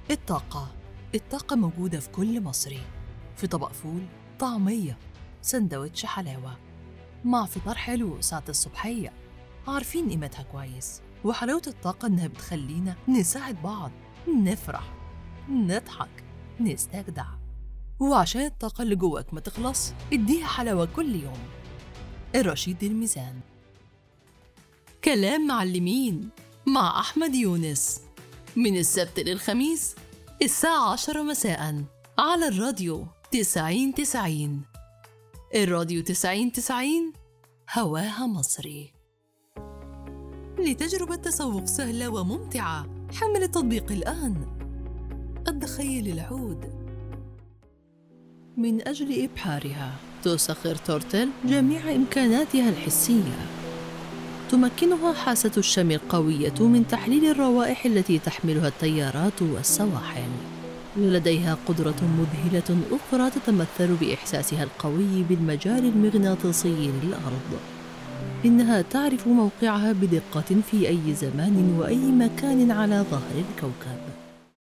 الطاقة الطاقة موجودة في كل مصري في طبق فول طعمية سندوتش حلاوة مع فطار حلو ساعة الصبحية عارفين قيمتها كويس وحلاوة الطاقة إنها بتخلينا نساعد بعض نفرح نضحك نستجدع وعشان الطاقة اللي جواك ما تخلص اديها حلاوة كل يوم الرشيد الميزان كلام معلمين مع أحمد يونس من السبت للخميس الساعة عشرة مساء على الراديو تسعين تسعين الراديو تسعين تسعين هواها مصري لتجربة تسوق سهلة وممتعة حمل التطبيق الآن التخيل العود من أجل إبحارها تسخر تورتل جميع إمكاناتها الحسية تمكنها حاسة الشم القوية من تحليل الروائح التي تحملها التيارات والسواحل ولديها قدرة مذهلة أخرى تتمثل بإحساسها القوي بالمجال المغناطيسي للأرض إنها تعرف موقعها بدقة في أي زمان وأي مكان على ظهر الكوكب